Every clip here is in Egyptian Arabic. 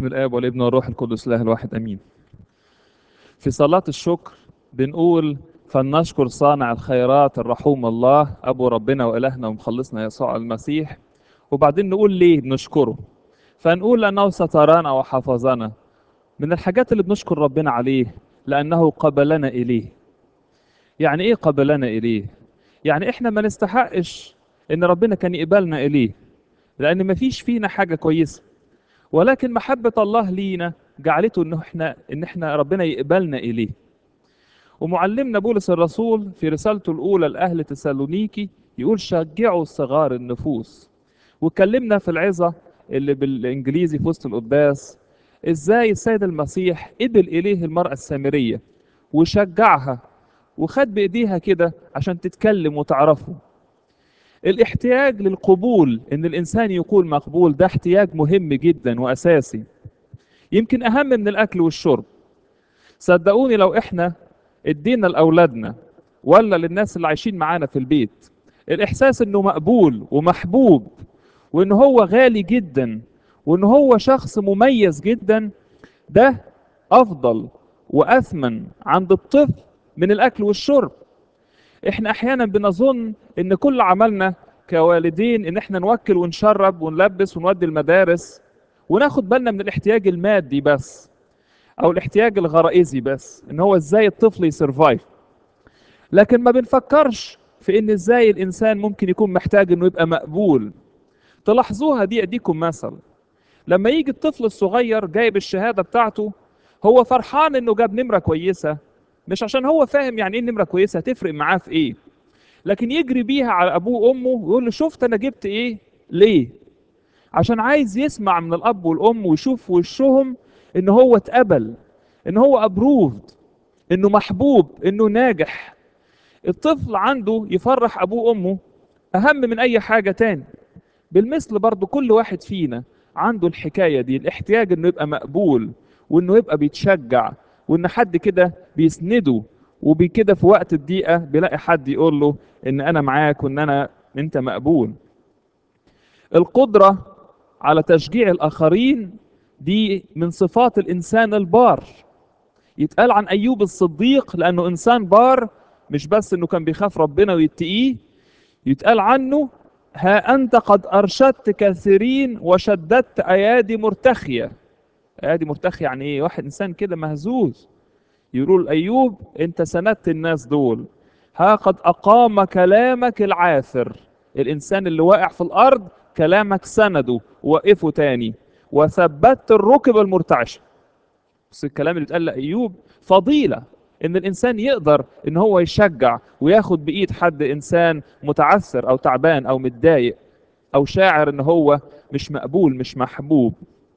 بسم الآب والابن والروح القدس الله الواحد أمين في صلاة الشكر بنقول فلنشكر صانع الخيرات الرحوم الله أبو ربنا وإلهنا ومخلصنا يسوع المسيح وبعدين نقول ليه بنشكره فنقول لأنه سترانا وحفظنا من الحاجات اللي بنشكر ربنا عليه لأنه قبلنا إليه يعني إيه قبلنا إليه؟ يعني إحنا ما نستحقش إن ربنا كان يقبلنا إليه لأن ما فيش فينا حاجة كويسة ولكن محبة الله لينا جعلته إنه إحنا إن إحنا ربنا يقبلنا إليه ومعلمنا بولس الرسول في رسالته الأولى لأهل تسالونيكي يقول شجعوا صغار النفوس واتكلمنا في العظة اللي بالإنجليزي في وسط القداس إزاي السيد المسيح قبل إليه المرأة السامرية وشجعها وخد بإيديها كده عشان تتكلم وتعرفه الاحتياج للقبول ان الانسان يكون مقبول ده احتياج مهم جدا واساسي يمكن اهم من الاكل والشرب صدقوني لو احنا ادينا لاولادنا ولا للناس اللي عايشين معانا في البيت الاحساس انه مقبول ومحبوب وان هو غالي جدا وان هو شخص مميز جدا ده افضل واثمن عند الطفل من الاكل والشرب احنا احيانا بنظن ان كل عملنا كوالدين ان احنا نوكل ونشرب ونلبس ونودي المدارس وناخد بالنا من الاحتياج المادي بس او الاحتياج الغرائزي بس ان هو ازاي الطفل يسرفايف لكن ما بنفكرش في ان ازاي الانسان ممكن يكون محتاج انه يبقى مقبول تلاحظوها دي اديكم مثل لما يجي الطفل الصغير جايب الشهاده بتاعته هو فرحان انه جاب نمره كويسه مش عشان هو فاهم يعني ايه نمره كويسه هتفرق معاه في ايه لكن يجري بيها على ابوه وامه ويقول له شفت انا جبت ايه ليه عشان عايز يسمع من الاب والام ويشوف في وشهم ان هو اتقبل ان هو ابروفد انه محبوب انه ناجح الطفل عنده يفرح ابوه وامه اهم من اي حاجه تاني بالمثل برضه كل واحد فينا عنده الحكايه دي الاحتياج انه يبقى مقبول وانه يبقى بيتشجع وان حد كده بيسنده وبكده في وقت الضيقه بيلاقي حد يقول له ان انا معاك وان انا انت مقبول القدره على تشجيع الاخرين دي من صفات الانسان البار يتقال عن ايوب الصديق لانه انسان بار مش بس انه كان بيخاف ربنا ويتقيه يتقال عنه ها انت قد ارشدت كثيرين وشددت ايادي مرتخيه ايادي مرتخيه يعني ايه واحد انسان كده مهزوز يقول ايوب انت سندت الناس دول ها قد اقام كلامك العاثر الانسان اللي واقع في الارض كلامك سنده وقفه تاني وثبت الركب المرتعشه بس الكلام اللي اتقال لايوب فضيله ان الانسان يقدر ان هو يشجع وياخد بايد حد انسان متعثر او تعبان او متضايق او شاعر ان هو مش مقبول مش محبوب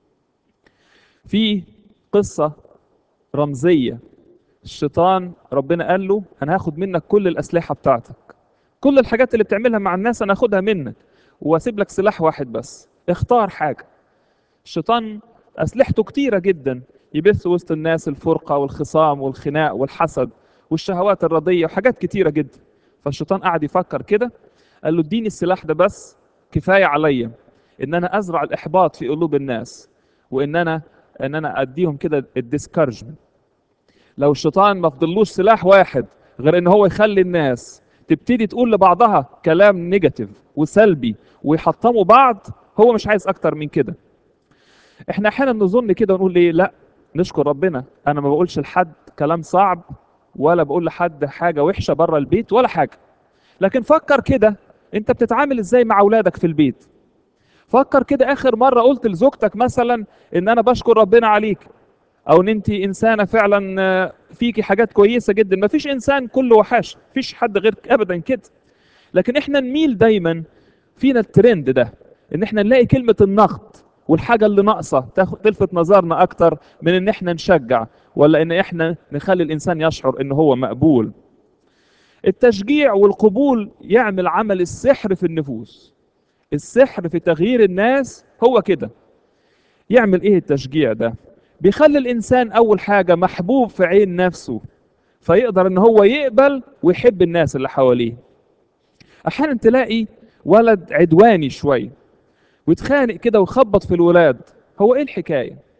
في قصه رمزيه الشيطان ربنا قال له انا هاخد منك كل الاسلحه بتاعتك كل الحاجات اللي بتعملها مع الناس انا هاخدها منك واسيب لك سلاح واحد بس اختار حاجه الشيطان اسلحته كتيره جدا يبث وسط الناس الفرقه والخصام والخناق والحسد والشهوات الرضيه وحاجات كتيره جدا فالشيطان قعد يفكر كده قال له اديني السلاح ده بس كفايه عليا ان انا ازرع الاحباط في قلوب الناس وان انا ان انا اديهم كده الديسكارجمنت لو الشيطان ما فضلوش سلاح واحد غير ان هو يخلي الناس تبتدي تقول لبعضها كلام نيجاتيف وسلبي ويحطموا بعض هو مش عايز اكتر من كده احنا احيانا نظن كده ونقول ايه لا نشكر ربنا انا ما بقولش لحد كلام صعب ولا بقول لحد حاجه وحشه بره البيت ولا حاجه لكن فكر كده انت بتتعامل ازاي مع اولادك في البيت فكر كده اخر مره قلت لزوجتك مثلا ان انا بشكر ربنا عليك او ان انت انسانه فعلا فيكي حاجات كويسه جدا ما فيش انسان كله وحش فيش حد غير ابدا كده لكن احنا نميل دايما فينا الترند ده ان احنا نلاقي كلمه النقد والحاجه اللي ناقصه تلفت نظرنا اكتر من ان احنا نشجع ولا ان احنا نخلي الانسان يشعر ان هو مقبول التشجيع والقبول يعمل عمل السحر في النفوس السحر في تغيير الناس هو كده يعمل ايه التشجيع ده بيخلي الانسان اول حاجه محبوب في عين نفسه فيقدر ان هو يقبل ويحب الناس اللي حواليه احيانا تلاقي ولد عدواني شويه ويتخانق كده ويخبط في الولاد هو ايه الحكايه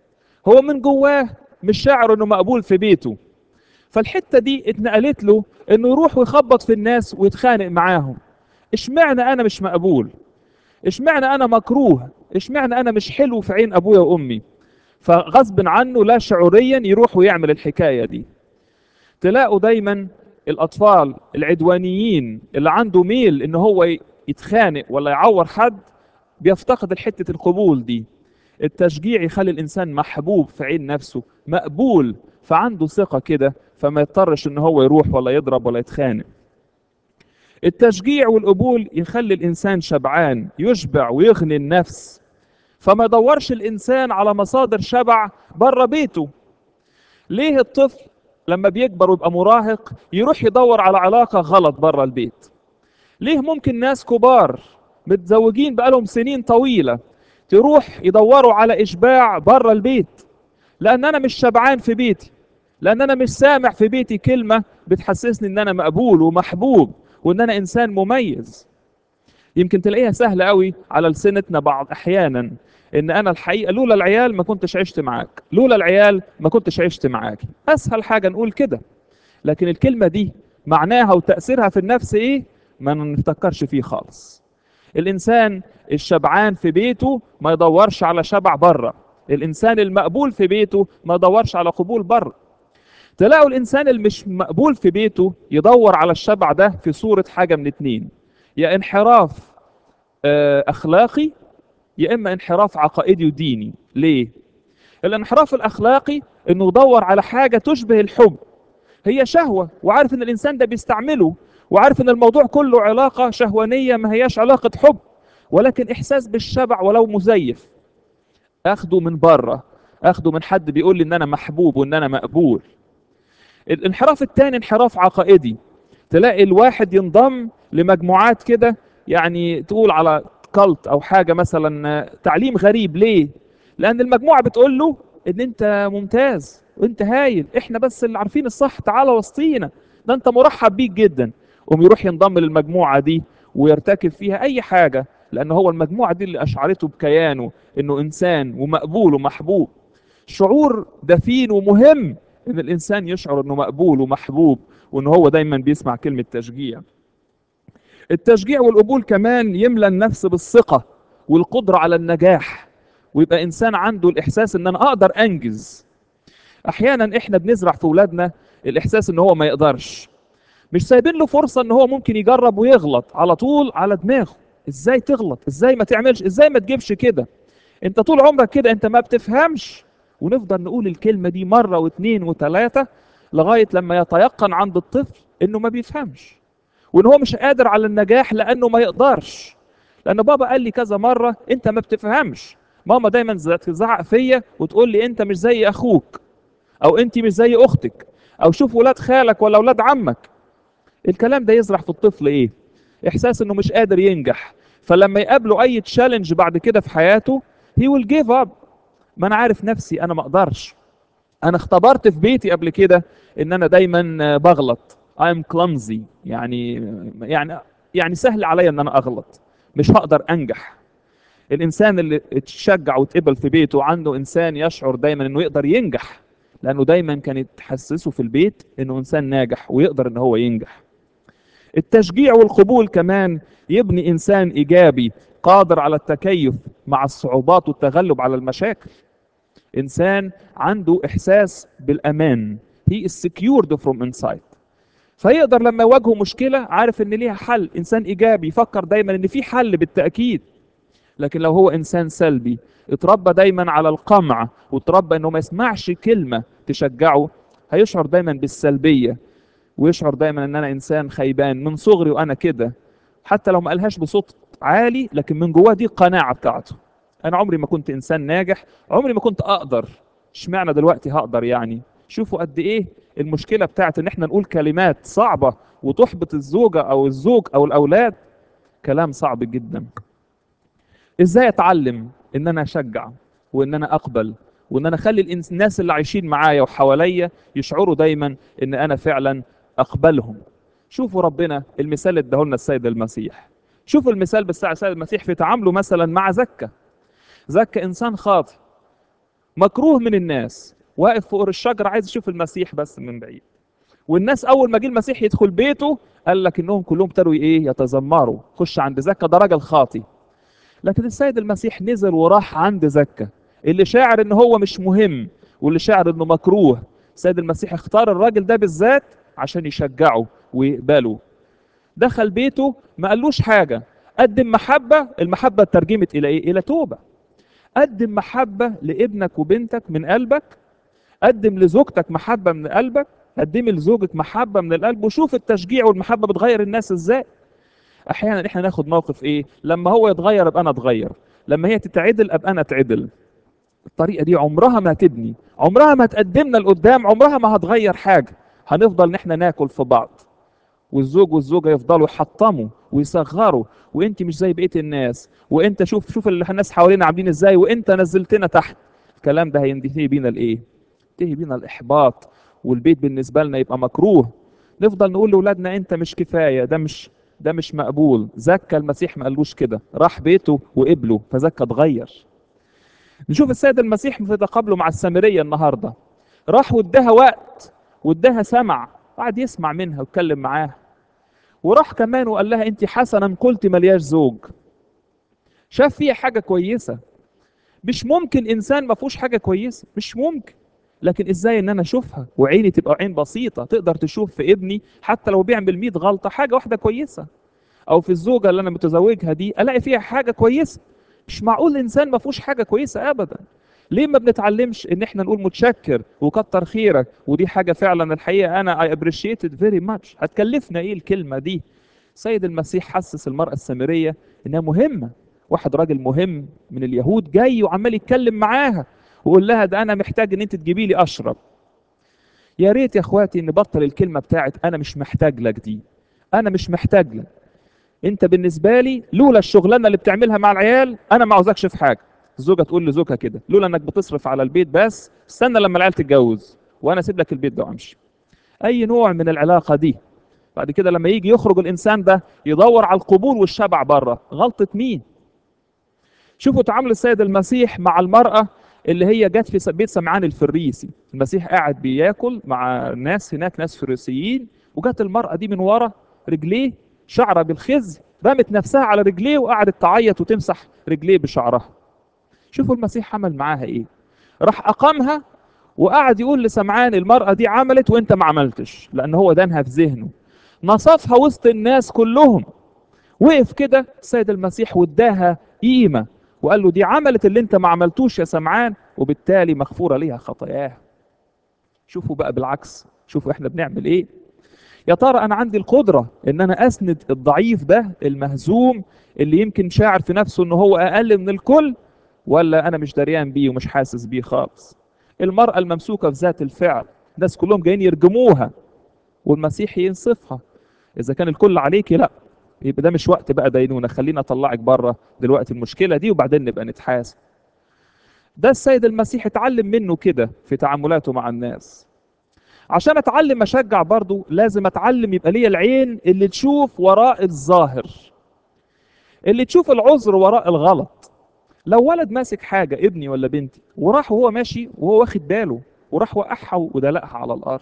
هو من جواه مش شاعر انه مقبول في بيته فالحته دي اتنقلت له انه يروح ويخبط في الناس ويتخانق معاهم اشمعنى انا مش مقبول اشمعنى انا مكروه اشمعنى انا مش حلو في عين ابويا وامي فغصب عنه لا شعوريا يروح ويعمل الحكايه دي تلاقوا دايما الاطفال العدوانيين اللي عنده ميل ان هو يتخانق ولا يعور حد بيفتقد الحته القبول دي التشجيع يخلي الانسان محبوب في عين نفسه مقبول فعنده ثقه كده فما يضطرش ان هو يروح ولا يضرب ولا يتخانق التشجيع والقبول يخلي الانسان شبعان يشبع ويغني النفس فما يدورش الانسان على مصادر شبع بره بيته ليه الطفل لما بيكبر ويبقى مراهق يروح يدور على علاقه غلط بره البيت ليه ممكن ناس كبار متزوجين بقالهم سنين طويله تروح يدوروا على اشباع بره البيت لان انا مش شبعان في بيتي لان انا مش سامع في بيتي كلمه بتحسسني ان انا مقبول ومحبوب وان انا انسان مميز يمكن تلاقيها سهله قوي على لسنتنا بعض احيانا ان انا الحقيقه لولا العيال ما كنتش عشت معاك لولا العيال ما كنتش عشت معاك اسهل حاجه نقول كده لكن الكلمه دي معناها وتاثيرها في النفس ايه ما نفتكرش فيه خالص الانسان الشبعان في بيته ما يدورش على شبع بره الانسان المقبول في بيته ما يدورش على قبول بره تلاقوا الانسان اللي مش مقبول في بيته يدور على الشبع ده في صوره حاجه من اتنين يا انحراف آه، اخلاقي يا اما انحراف عقائدي وديني ليه الانحراف الاخلاقي انه يدور على حاجه تشبه الحب هي شهوه وعارف ان الانسان ده بيستعمله وعارف ان الموضوع كله علاقه شهوانيه ما هياش علاقه حب ولكن احساس بالشبع ولو مزيف اخده من بره اخده من حد بيقول لي ان انا محبوب وان انا مقبول الانحراف الثاني انحراف عقائدي تلاقي الواحد ينضم لمجموعات كده يعني تقول على كالت او حاجه مثلا تعليم غريب ليه لان المجموعه بتقول له ان انت ممتاز وانت هايل احنا بس اللي عارفين الصح تعالى وسطينا ده انت مرحب بيك جدا قوم يروح ينضم للمجموعه دي ويرتكب فيها اي حاجه لان هو المجموعه دي اللي اشعرته بكيانه انه انسان ومقبول ومحبوب شعور دفين ومهم ان الانسان يشعر انه مقبول ومحبوب وان هو دايما بيسمع كلمه تشجيع التشجيع والقبول كمان يملى النفس بالثقه والقدره على النجاح ويبقى انسان عنده الاحساس ان انا اقدر انجز احيانا احنا بنزرع في اولادنا الاحساس ان هو ما يقدرش مش سايبين له فرصه ان هو ممكن يجرب ويغلط على طول على دماغه ازاي تغلط ازاي ما تعملش ازاي ما تجيبش كده انت طول عمرك كده انت ما بتفهمش ونفضل نقول الكلمه دي مره واثنين وثلاثه لغايه لما يتيقن عند الطفل انه ما بيفهمش وان هو مش قادر على النجاح لانه ما يقدرش لان بابا قال لي كذا مره انت ما بتفهمش ماما دايما تزعق فيا وتقول لي انت مش زي اخوك او انت مش زي اختك او شوف ولاد خالك ولا ولاد عمك الكلام ده يزرع في الطفل ايه احساس انه مش قادر ينجح فلما يقابله اي تشالنج بعد كده في حياته هي ويل جيف اب ما انا عارف نفسي انا ما اقدرش انا اختبرت في بيتي قبل كده ان انا دايما بغلط I'm clumsy يعني يعني يعني سهل عليا ان انا اغلط مش هقدر انجح الانسان اللي اتشجع واتقبل في بيته عنده انسان يشعر دايما انه يقدر ينجح لانه دايما كانت تحسسه في البيت انه انسان ناجح ويقدر ان هو ينجح التشجيع والقبول كمان يبني انسان ايجابي قادر على التكيف مع الصعوبات والتغلب على المشاكل انسان عنده احساس بالامان he is secured from inside فيقدر لما يواجهه مشكله عارف ان ليها حل انسان ايجابي يفكر دايما ان في حل بالتاكيد لكن لو هو انسان سلبي اتربى دايما على القمع واتربى انه ما يسمعش كلمه تشجعه هيشعر دايما بالسلبيه ويشعر دايما ان انا انسان خيبان من صغري وانا كده حتى لو ما قالهاش بصوت عالي لكن من جواه دي القناعه بتاعته انا عمري ما كنت انسان ناجح عمري ما كنت اقدر اشمعنى دلوقتي هقدر يعني شوفوا قد ايه المشكله بتاعت ان احنا نقول كلمات صعبه وتحبط الزوجه او الزوج او الاولاد كلام صعب جدا ازاي اتعلم ان انا اشجع وان انا اقبل وان انا اخلي الناس اللي عايشين معايا وحواليا يشعروا دايما ان انا فعلا اقبلهم شوفوا ربنا المثال اللي اداه لنا السيد المسيح شوفوا المثال بتاع السيد المسيح في تعامله مثلا مع زكا زكا انسان خاطئ مكروه من الناس واقف فوق الشجره عايز يشوف المسيح بس من بعيد والناس اول ما جه المسيح يدخل بيته قال لك انهم كلهم ابتدوا ايه يتذمروا خش عند زكا ده راجل خاطي لكن السيد المسيح نزل وراح عند زكا اللي شاعر ان هو مش مهم واللي شاعر انه مكروه السيد المسيح اختار الراجل ده بالذات عشان يشجعه ويقبله دخل بيته ما قالوش حاجة قدم محبة المحبة ترجمت إلى إيه؟ إلى توبة قدم محبة لابنك وبنتك من قلبك قدم لزوجتك محبة من قلبك قدمي لزوجك محبة من القلب وشوف التشجيع والمحبة بتغير الناس ازاي احيانا احنا ناخد موقف ايه لما هو يتغير ابقى انا اتغير لما هي تتعدل ابقى انا اتعدل الطريقة دي عمرها ما هتبني عمرها ما تقدمنا لقدام عمرها ما هتغير حاجة هنفضل ان احنا ناكل في بعض والزوج والزوجة يفضلوا يحطموا ويصغروا وانت مش زي بقية الناس وانت شوف شوف اللي الناس حوالينا عاملين ازاي وانت نزلتنا تحت الكلام ده هينتهي بينا لايه ينتهي بينا الاحباط والبيت بالنسبة لنا يبقى مكروه نفضل نقول لاولادنا انت مش كفاية ده مش ده مش مقبول زكى المسيح ما قالوش كده راح بيته وقبله فزكى اتغير نشوف السيد المسيح في تقابله مع السامرية النهاردة راح واداها وقت واداها سمع قعد يسمع منها ويتكلم معاها وراح كمان وقال لها انت حسنا قلت ملياش زوج شاف فيها حاجة كويسة مش ممكن انسان ما فيهوش حاجة كويسة مش ممكن لكن ازاي ان انا اشوفها وعيني تبقى عين بسيطة تقدر تشوف في ابني حتى لو بيعمل 100 غلطة حاجة واحدة كويسة او في الزوجة اللي انا متزوجها دي الاقي فيها حاجة كويسة مش معقول الانسان ما فيهوش حاجة كويسة ابدا ليه ما بنتعلمش ان احنا نقول متشكر وكتر خيرك ودي حاجة فعلا الحقيقة انا I appreciate it very much هتكلفنا ايه الكلمة دي سيد المسيح حسس المرأة السامرية انها مهمة واحد راجل مهم من اليهود جاي وعمال يتكلم معاها ويقول لها ده انا محتاج ان انت تجيبي لي اشرب يا ريت يا اخواتي نبطل الكلمة بتاعت انا مش محتاج لك دي انا مش محتاج لك انت بالنسبة لي لولا الشغلانة اللي بتعملها مع العيال انا ما عاوزكش في حاجة الزوجة تقول لزوجها كده لولا انك بتصرف على البيت بس استنى لما العيال تتجوز وانا اسيب لك البيت ده وامشي اي نوع من العلاقة دي بعد كده لما يجي يخرج الانسان ده يدور على القبول والشبع بره غلطة مين شوفوا تعامل السيد المسيح مع المرأة اللي هي جت في بيت سمعان الفريسي المسيح قاعد بياكل مع ناس هناك ناس فريسيين وجت المرأة دي من ورا رجليه شعرة بالخزي رمت نفسها على رجليه وقعدت تعيط وتمسح رجليه بشعرها شوفوا المسيح عمل معاها ايه راح اقامها وقعد يقول لسمعان المرأة دي عملت وانت ما عملتش لان هو دانها في ذهنه نصفها وسط الناس كلهم وقف كده السيد المسيح واداها قيمة وقال له دي عملت اللي انت ما عملتوش يا سمعان وبالتالي مغفورة ليها خطاياها شوفوا بقى بالعكس شوفوا احنا بنعمل ايه يا ترى انا عندي القدرة ان انا اسند الضعيف ده المهزوم اللي يمكن شاعر في نفسه ان هو اقل من الكل ولا انا مش دريان بيه ومش حاسس بيه خالص المرأة الممسوكة في ذات الفعل الناس كلهم جايين يرجموها والمسيح ينصفها اذا كان الكل عليكي لا يبقى ده مش وقت بقى دينونة خلينا اطلعك بره دلوقتي المشكلة دي وبعدين نبقى نتحاسب ده السيد المسيح اتعلم منه كده في تعاملاته مع الناس عشان اتعلم اشجع برضو لازم اتعلم يبقى ليا العين اللي تشوف وراء الظاهر اللي تشوف العذر وراء الغلط لو ولد ماسك حاجة ابني ولا بنتي وراح وهو ماشي وهو واخد باله وراح وقعها ودلقها على الارض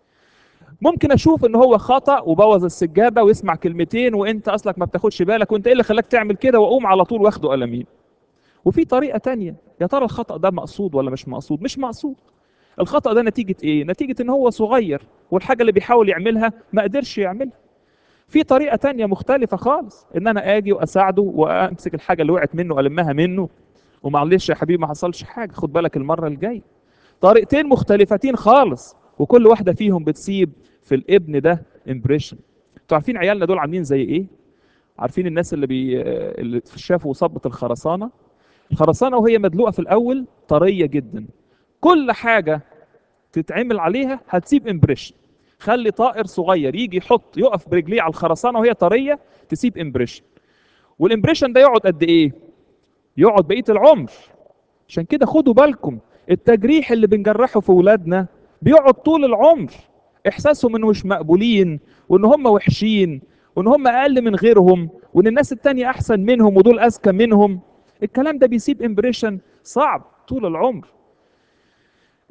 ممكن اشوف ان هو خطا وبوظ السجاده ويسمع كلمتين وانت اصلك ما بتاخدش بالك وانت ايه اللي خلاك تعمل كده واقوم على طول واخده قلمين وفي طريقه تانية يا ترى الخطا ده مقصود ولا مش مقصود مش مقصود الخطا ده نتيجه ايه نتيجه ان هو صغير والحاجه اللي بيحاول يعملها ما قدرش يعملها في طريقه تانية مختلفه خالص ان انا اجي واساعده وامسك الحاجه اللي وقعت منه المها منه ومعلش يا حبيبي ما حصلش حاجه خد بالك المره الجايه طريقتين مختلفتين خالص وكل واحده فيهم بتسيب في الابن ده امبريشن انتوا عارفين عيالنا دول عاملين زي ايه عارفين الناس اللي بي اللي شافوا صبة الخرسانة الخرسانة وهي مدلوقة في الأول طرية جدا كل حاجة تتعمل عليها هتسيب امبريشن خلي طائر صغير يجي يحط يقف برجليه على الخرسانة وهي طرية تسيب امبريشن والامبريشن ده يقعد قد ايه يقعد بقية العمر عشان كده خدوا بالكم التجريح اللي بنجرحه في ولادنا بيقعد طول العمر احساسهم انه مش مقبولين وان هم وحشين وان هم اقل من غيرهم وان الناس التانية احسن منهم ودول اذكى منهم الكلام ده بيسيب امبريشن صعب طول العمر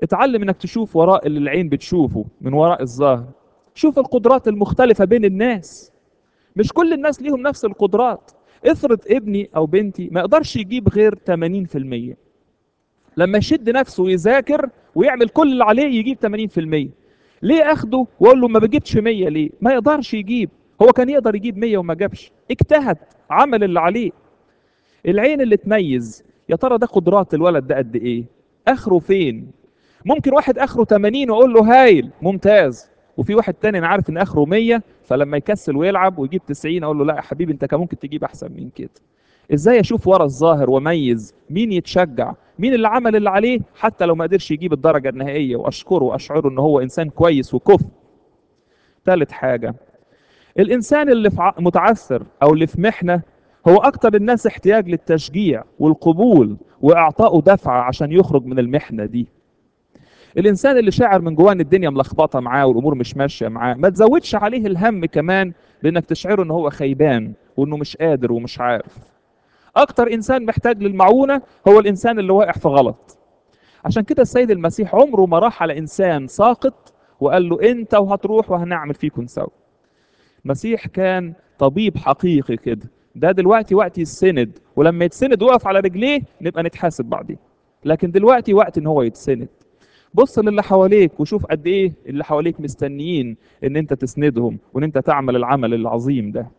اتعلم انك تشوف وراء اللي العين بتشوفه من وراء الظاهر شوف القدرات المختلفة بين الناس مش كل الناس ليهم نفس القدرات افرض ابني او بنتي ما يقدرش يجيب غير 80% لما يشد نفسه ويذاكر ويعمل كل اللي عليه يجيب 80% ليه اخده واقول له ما بجيبش 100 ليه ما يقدرش يجيب هو كان يقدر يجيب 100 وما جابش اجتهد عمل اللي عليه العين اللي تميز يا ترى ده قدرات الولد ده قد ايه اخره فين ممكن واحد اخره 80 واقول له هايل ممتاز وفي واحد تاني انا عارف ان اخره 100 فلما يكسل ويلعب ويجيب 90 اقول له لا يا حبيبي انت كان ممكن تجيب احسن من كده ازاي اشوف ورا الظاهر واميز مين يتشجع مين اللي عمل اللي عليه حتى لو ما قدرش يجيب الدرجه النهائيه واشكره واشعره ان هو انسان كويس وكفء ثالث حاجه الانسان اللي في ع- متعثر او اللي في محنه هو اكتر الناس احتياج للتشجيع والقبول واعطائه دفعه عشان يخرج من المحنه دي الانسان اللي شاعر من جواه ان الدنيا ملخبطه معاه والامور مش ماشيه معاه ما تزودش عليه الهم كمان بانك تشعره ان هو خيبان وانه مش قادر ومش عارف اكتر انسان محتاج للمعونه هو الانسان اللي واقع في غلط عشان كده السيد المسيح عمره ما راح على انسان ساقط وقال له انت وهتروح وهنعمل فيكم سوا المسيح كان طبيب حقيقي كده ده دلوقتي وقت يتسند ولما يتسند ويقف على رجليه نبقى نتحاسب بعدين لكن دلوقتي وقت ان هو يتسند بص للي حواليك وشوف قد ايه اللي حواليك مستنيين ان انت تسندهم وان انت تعمل العمل العظيم ده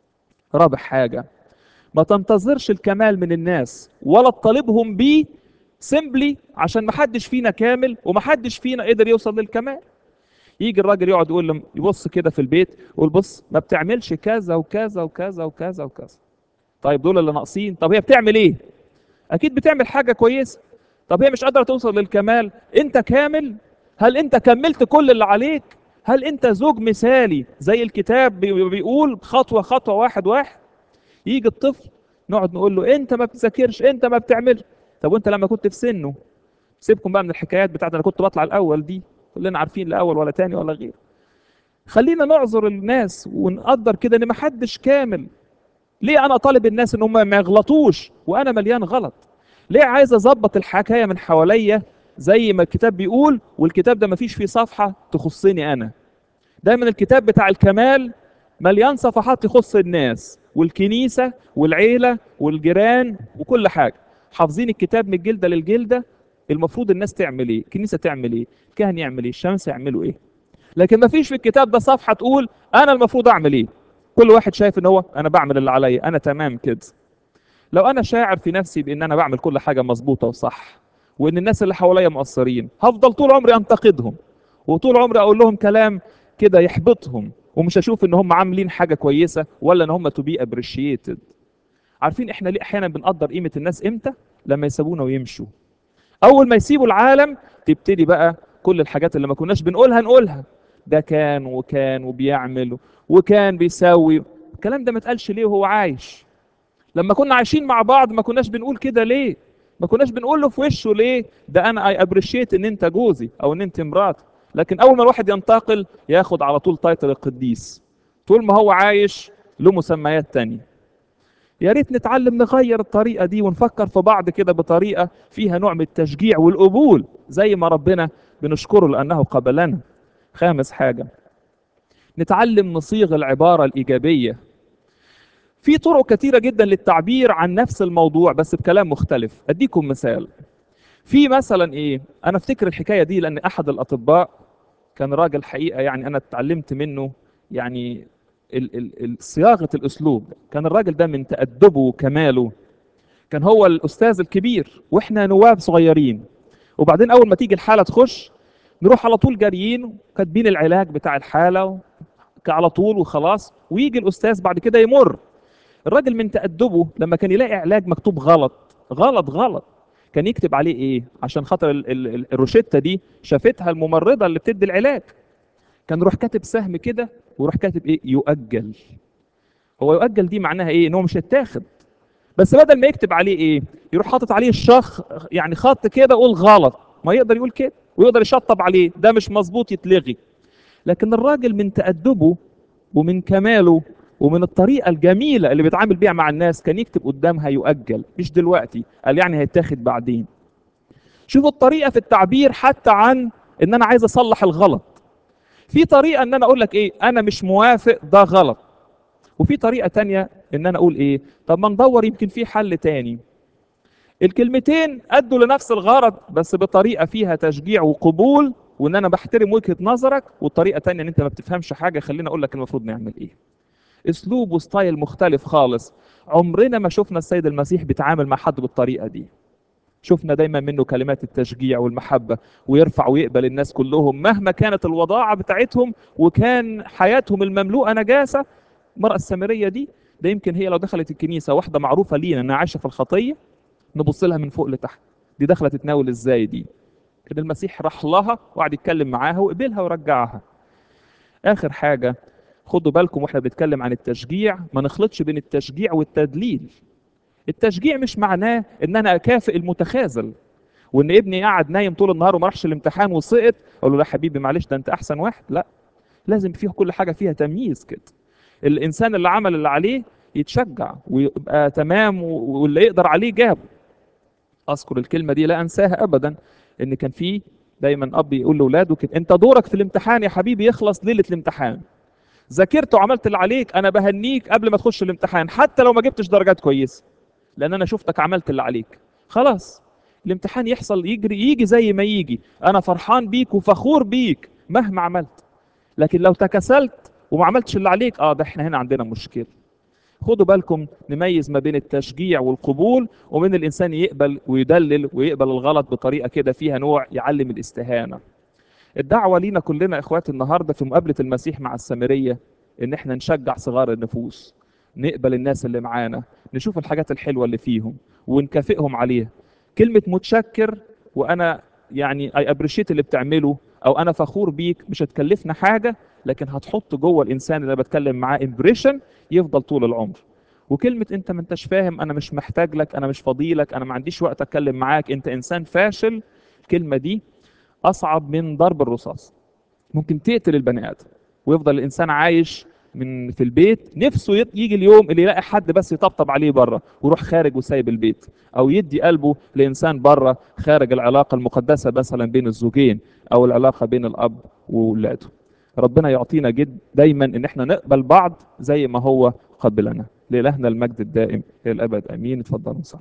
رابع حاجة ما تنتظرش الكمال من الناس ولا تطالبهم بيه سيمبلي عشان ما حدش فينا كامل وما حدش فينا قدر يوصل للكمال يجي الراجل يقعد يقول له يبص كده في البيت يقول بص ما بتعملش كذا وكذا وكذا وكذا وكذا طيب دول اللي ناقصين طب هي بتعمل ايه اكيد بتعمل حاجه كويسه طب هي مش قادره توصل للكمال انت كامل هل انت كملت كل اللي عليك هل انت زوج مثالي زي الكتاب بي- بيقول خطوه خطوه واحد واحد يجي الطفل نقعد نقول له انت ما بتذاكرش انت ما بتعملش طب وانت لما كنت في سنه سيبكم بقى من الحكايات بتاعت انا كنت بطلع الاول دي كلنا عارفين لا اول ولا تاني ولا غير خلينا نعذر الناس ونقدر كده ان ما حدش كامل ليه انا طالب الناس ان هم ما يغلطوش وانا مليان غلط ليه عايز اظبط الحكايه من حواليا زي ما الكتاب بيقول والكتاب ده ما فيش فيه صفحه تخصني انا دايما الكتاب بتاع الكمال مليان صفحات تخص الناس والكنيسه والعيله والجيران وكل حاجه حافظين الكتاب من الجلده للجلده المفروض الناس تعمل ايه الكنيسه تعمل ايه الكهن يعمل ايه الشمس يعملوا ايه لكن ما فيش في الكتاب ده صفحه تقول انا المفروض اعمل ايه كل واحد شايف ان هو انا بعمل اللي عليا انا تمام كده لو انا شاعر في نفسي بان انا بعمل كل حاجه مظبوطه وصح وان الناس اللي حواليا مقصرين هفضل طول عمري انتقدهم وطول عمري اقول لهم كلام كده يحبطهم ومش هشوف ان هم عاملين حاجه كويسه ولا ان هم تو بي ابريشيتد عارفين احنا ليه احيانا بنقدر قيمه الناس امتى لما يسيبونا ويمشوا اول ما يسيبوا العالم تبتدي بقى كل الحاجات اللي ما كناش بنقولها نقولها ده كان وكان وبيعمل وكان بيسوي الكلام ده ما اتقالش ليه وهو عايش لما كنا عايشين مع بعض ما كناش بنقول كده ليه ما كناش بنقول له في وشه ليه ده انا اي ابريشيت ان انت جوزي او ان انت مراتي لكن اول ما الواحد ينتقل ياخد على طول تايتل القديس طول ما هو عايش له مسميات تانية يا ريت نتعلم نغير الطريقة دي ونفكر في بعض كده بطريقة فيها نوع من التشجيع والقبول زي ما ربنا بنشكره لأنه قبلنا خامس حاجة نتعلم نصيغ العبارة الإيجابية في طرق كتيرة جدا للتعبير عن نفس الموضوع بس بكلام مختلف أديكم مثال في مثلا إيه أنا أفتكر الحكاية دي لأن أحد الأطباء كان راجل حقيقة يعني أنا اتعلمت منه يعني ال- ال- ال- صياغة الأسلوب كان الراجل ده من تأدبه وكماله كان هو الأستاذ الكبير وإحنا نواب صغيرين وبعدين أول ما تيجي الحالة تخش نروح على طول جاريين كاتبين العلاج بتاع الحالة على طول وخلاص ويجي الأستاذ بعد كده يمر الراجل من تأدبه لما كان يلاقي علاج مكتوب غلط غلط غلط كان يكتب عليه ايه عشان خاطر ال- ال- ال- الروشتة دي شافتها الممرضة اللي بتدي العلاج كان يروح كاتب سهم كده ويروح كاتب ايه يؤجل هو يؤجل دي معناها ايه ان هو مش هيتاخد بس بدل ما يكتب عليه ايه يروح حاطط عليه الشخ يعني خط كده قول غلط ما يقدر يقول كده ويقدر يشطب عليه ده مش مظبوط يتلغي لكن الراجل من تأدبه ومن كماله ومن الطريقة الجميلة اللي بيتعامل بيها مع الناس كان يكتب قدامها يؤجل مش دلوقتي قال يعني هيتاخد بعدين شوفوا الطريقه في التعبير حتى عن ان انا عايز اصلح الغلط في طريقه ان انا اقول لك ايه انا مش موافق ده غلط وفي طريقه تانية ان انا اقول ايه طب ما ندور يمكن في حل تاني الكلمتين ادوا لنفس الغرض بس بطريقه فيها تشجيع وقبول وان انا بحترم وجهه نظرك والطريقه تانية ان انت ما بتفهمش حاجه خليني اقول لك المفروض نعمل ايه اسلوب وستايل مختلف خالص عمرنا ما شفنا السيد المسيح بيتعامل مع حد بالطريقه دي شفنا دايما منه كلمات التشجيع والمحبه ويرفع ويقبل الناس كلهم مهما كانت الوضاعه بتاعتهم وكان حياتهم المملوءه نجاسه المراه السامريه دي ده يمكن هي لو دخلت الكنيسه واحده معروفه لينا انها عايشه في الخطيه نبص لها من فوق لتحت دي دخلت تتناول ازاي دي كده المسيح راح لها وقعد يتكلم معاها وقبلها ورجعها اخر حاجه خدوا بالكم واحنا بنتكلم عن التشجيع ما نخلطش بين التشجيع والتدليل التشجيع مش معناه ان انا اكافئ المتخاذل وان ابني قاعد نايم طول النهار وما راحش الامتحان وسقط اقول له لا حبيبي معلش ده انت احسن واحد لا لازم فيه كل حاجه فيها تمييز كده الانسان اللي عمل اللي عليه يتشجع ويبقى تمام واللي يقدر عليه جابه اذكر الكلمه دي لا انساها ابدا ان كان في دايما اب يقول لاولاده كده انت دورك في الامتحان يا حبيبي يخلص ليله الامتحان ذاكرت وعملت اللي عليك انا بهنيك قبل ما تخش الامتحان حتى لو ما جبتش درجات كويسه لان انا شفتك عملت اللي عليك خلاص الامتحان يحصل يجري يجي زي ما يجي انا فرحان بيك وفخور بيك مهما عملت لكن لو تكسلت وما عملتش اللي عليك اه ده احنا هنا عندنا مشكله خدوا بالكم نميز ما بين التشجيع والقبول وبين الانسان يقبل ويدلل ويقبل الغلط بطريقه كده فيها نوع يعلم الاستهانه الدعوه لينا كلنا اخواتي النهارده في مقابله المسيح مع السامريه ان احنا نشجع صغار النفوس نقبل الناس اللي معانا نشوف الحاجات الحلوه اللي فيهم ونكافئهم عليها كلمه متشكر وانا يعني اي ابريشيت اللي بتعمله او انا فخور بيك مش هتكلفنا حاجه لكن هتحط جوه الانسان اللي أنا بتكلم معاه امبريشن يفضل طول العمر وكلمة انت ما انتش فاهم انا مش محتاج لك انا مش فضيلك انا ما عنديش وقت اتكلم معاك انت انسان فاشل الكلمة دي اصعب من ضرب الرصاص ممكن تقتل البني ادم ويفضل الانسان عايش من في البيت نفسه يط- يجي اليوم اللي يلاقي حد بس يطبطب عليه بره ويروح خارج وسايب البيت او يدي قلبه لانسان بره خارج العلاقه المقدسه مثلا بين الزوجين او العلاقه بين الاب واولاده ربنا يعطينا جد دايما ان احنا نقبل بعض زي ما هو قبلنا لالهنا المجد الدائم الى الابد امين اتفضلوا نصلي